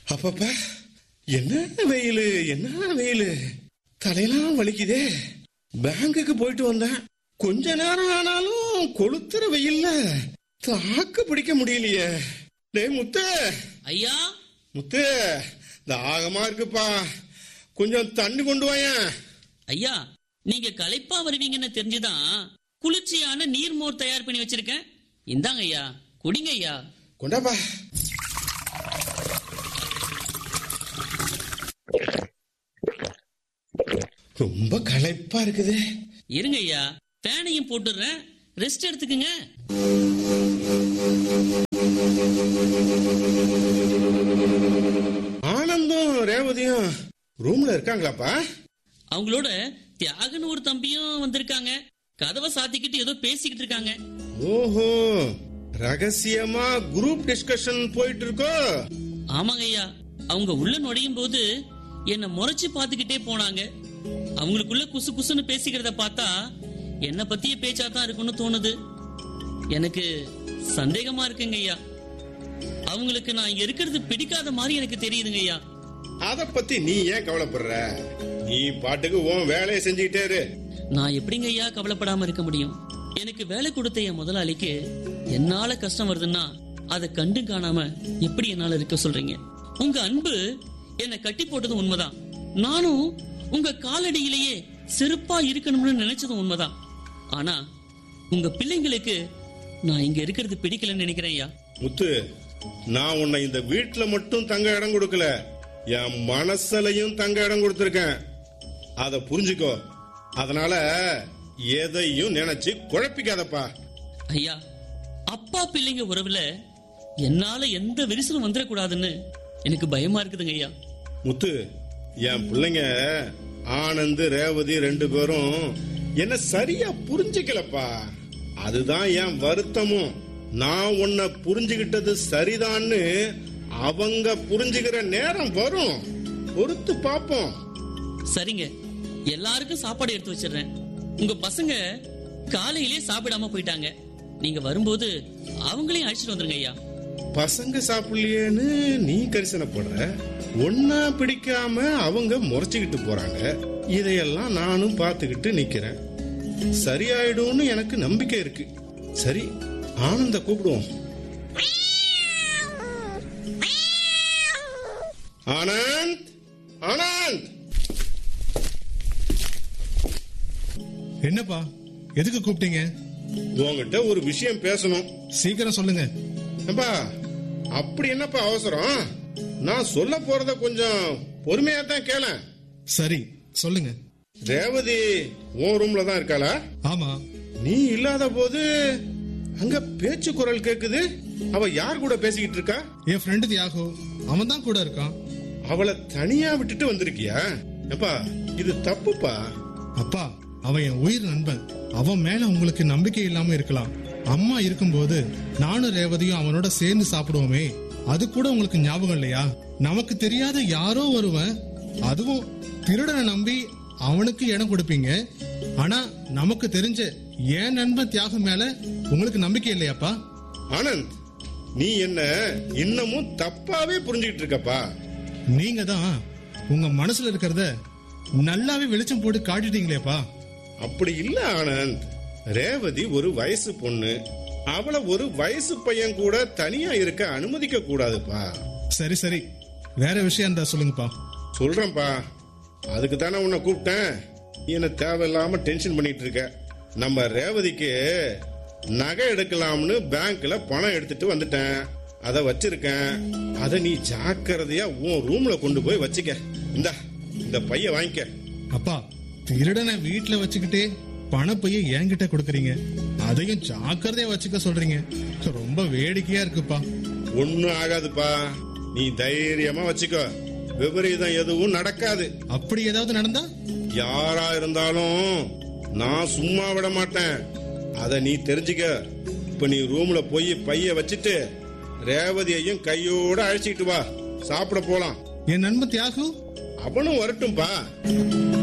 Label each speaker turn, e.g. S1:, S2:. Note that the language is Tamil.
S1: அப்பப்பா என்ன வெயில் என்ன வெயில் தலையெல்லாம் வலிக்குதே பேங்குக்கு போயிட்டு வந்தேன் கொஞ்ச நேரம் ஆனாலும் கொளுத்துற வெயில்ல தாக்கு பிடிக்க முடியலையே டேய் முத்து
S2: ஐயா
S1: முத்து தாகமா இருக்குப்பா கொஞ்சம் தண்ணி கொண்டு வாயேன்
S2: ஐயா நீங்க களைப்பா வருவீங்கன்னு தெரிஞ்சுதான் குளிர்ச்சியான நீர்மோர் தயார் பண்ணி வச்சிருக்கேன் இந்தாங்க ஐயா குடிங்க ஐயா
S1: கொண்டாப்பா ரொம்ப களைப்பா இருக்குது
S2: இருங்க ஐயா ஃபேனையும் போட்டுடுறேன் ரெஸ்ட் எடுத்துக்குங்க
S1: ஆனந்தும் ரேவதியும் ரூம்ல இருக்காங்களாப்பா
S2: அவங்களோட தியாகன்னு ஒரு தம்பியும் வந்திருக்காங்க கதவை சாத்திக்கிட்டு ஏதோ பேசிக்கிட்டு இருக்காங்க
S1: ஓஹோ ரகசியமா குரூப் டிஸ்கஷன் போயிட்டு இருக்கோ
S2: ஆமாங்க ஐயா அவங்க உள்ள நுழையும் போது என்ன முறைச்சு பார்த்துக்கிட்டே போனாங்க அவங்களுக்குள்ள குசு குசுன்னு பேசிக்கிறத பார்த்தா என்ன பத்திய பேச்சா தான் இருக்கும்னு தோணுது எனக்கு சந்தேகமா இருக்குங்க ஐயா அவங்களுக்கு நான் இருக்கிறது பிடிக்காத மாதிரி எனக்கு தெரியுதுங்க ஐயா
S1: அத பத்தி நீ ஏன் கவலைப்படுற நீ பாட்டுக்கு உன் வேலையை செஞ்சுக்கிட்டே இரு
S2: நான் எப்படிங்க ஐயா கவலைப்படாம இருக்க முடியும் எனக்கு வேலை கொடுத்த என் முதலாளிக்கு என்னால கஷ்டம் வருதுன்னா அதை கண்டு காணாம எப்படி என்னால இருக்க சொல்றீங்க உங்க அன்பு என்னை கட்டி போட்டது உண்மைதான் நானும் உங்க காலடியிலேயே செருப்பா இருக்கணும்னு நினைச்சதும் உண்மைதான் ஆனா உங்க பிள்ளைங்களுக்கு நான் இங்க இருக்கிறது பிடிக்கலன்னு நினைக்கிறேன் ஐயா
S1: முத்து நான் உன்னை இந்த வீட்டுல மட்டும் தங்க இடம் கொடுக்கல என் மனசுலயும் தங்க இடம் கொடுத்திருக்கேன் அத புரிஞ்சுக்கோ அதனால எதையும் நினைச்சு குழப்பிக்காதப்பா
S2: ஐயா அப்பா பிள்ளைங்க உறவுல என்னால எந்த விரிசலும் வந்துடக்கூடாதுன்னு எனக்கு பயமா இருக்குதுங்க ஐயா
S1: முத்து என் பிள்ளைங்க ஆனந்த் ரேவதி ரெண்டு பேரும் என்ன சரியா புரிஞ்சுக்கலப்பா அதுதான் என் வருத்தமும் நான் உன்னை புரிஞ்சுகிட்டது சரிதான்னு அவங்க புரிஞ்சுக்கிற நேரம் வரும் பொறுத்து பாப்போம்
S2: சரிங்க எல்லாருக்கும் சாப்பாடு எடுத்து வச்சிடுறேன் உங்க பசங்க காலையிலே சாப்பிடாம போயிட்டாங்க நீங்க வரும்போது அவங்களையும் அழைச்சிட்டு வந்துருங்க ஐயா
S1: பசங்க சாப்பிடலையேன்னு நீ கரிசனைப்படுற ஒன்னா பிடிக்காம அவங்க முறைச்சுக்கிட்டு போறாங்க இதையெல்லாம் நானும் பார்த்துக்கிட்டு நிக்கிறேன் சரியாயிடும்னு எனக்கு நம்பிக்கை இருக்கு சரி ஆனந்த கூப்பிடுவோம் ஆனந்த் ஆனந்த்
S3: என்னப்பா எதுக்கு கூப்பிட்டீங்க
S1: உங்ககிட்ட ஒரு விஷயம் பேசணும்
S3: சீக்கிரம் சொல்லுங்க
S1: ஏம்பா அப்படி என்னப்பா அவசரம் நான் சொல்ல போறத கொஞ்சம் பொறுமையா தான் கேளேன்
S3: சரி சொல்லுங்க
S1: ரேவதி உன் ரூம்ல தான் இருக்காளா
S3: ஆமா
S1: நீ இல்லாத போது அங்க பேச்சு குரல் கேக்குது அவ யார் கூட பேசிக்கிட்டு இருக்கா
S3: என் ஃப்ரெண்டு தியாகு அவன் தான் கூட இருக்கான்
S1: அவளை தனியா விட்டுட்டு வந்திருக்கியா ஏப்பா இது தப்புப்பா
S3: அப்பா அவன் என் உயிர் நண்பன் அவன் மேல உங்களுக்கு நம்பிக்கை இல்லாம இருக்கலாம் அம்மா இருக்கும்போது நானும் ரேவதியும் அவனோட சேர்ந்து சாப்பிடுவோமே அது கூட உங்களுக்கு ஞாபகம் இல்லையா நமக்கு தெரியாத யாரோ ஒருவன் அதுவும் திருடனை நம்பி அவனுக்கு இடம் கொடுப்பீங்க ஆனா நமக்கு தெரிஞ்ச என் நண்பன் தியாகம் மேல உங்களுக்கு நம்பிக்கை இல்லையாப்பா
S1: ஆனந்த் நீ என்ன இன்னமும் தப்பாவே புரிஞ்சுக்கிட்டு இருக்கப்பா
S3: நீங்க தான் உங்க மனசுல இருக்கிறத நல்லாவே வெளிச்சம் போட்டு காட்டிட்டீங்களேப்பா
S1: அப்படி இல்ல ஆனந்த் ரேவதி ஒரு வயசு பொண்ணு அவளை ஒரு வயசு பையன் கூட தனியா இருக்க அனுமதிக்க கூடாதுப்பா
S3: சரி சரி வேற விஷயம் இருந்தா சொல்லுங்கப்பா
S1: சொல்றேன்ப்பா அதுக்கு தானே உன்னை கூப்பிட்டேன் நீ என்ன தேவையில்லாம டென்ஷன் பண்ணிட்டு இருக்க நம்ம ரேவதிக்கு நகை எடுக்கலாம்னு பேங்க்ல பணம் எடுத்துட்டு வந்துட்டேன் அத வச்சிருக்கேன் அத நீ ஜாக்கிரதையா உன் ரூம்ல கொண்டு போய் வச்சுக்க இந்தா இந்த பைய வாங்கிக்க
S3: அப்பா திருடனை வீட்டுல வச்சுக்கிட்டே பணப்பைய என்கிட்ட கொடுக்கறீங்க அதையும் ஜாக்கிரதையா வச்சுக்க சொல்றீங்க ரொம்ப வேடிக்கையா இருக்குப்பா
S1: ஒண்ணும் ஆகாதுப்பா நீ தைரியமா வச்சுக்கோ விபரீதம் எதுவும் நடக்காது
S3: அப்படி ஏதாவது நடந்தா
S1: யாரா இருந்தாலும் நான் சும்மா விட மாட்டேன் அத நீ தெரிஞ்சுக்க இப்ப நீ ரூம்ல போய் பைய வச்சுட்டு ரேவதியையும் கையோட அழைச்சிட்டு வா சாப்பிட போலாம்
S3: என் நண்பன் தியாகு
S1: அவனும் வரட்டும்பா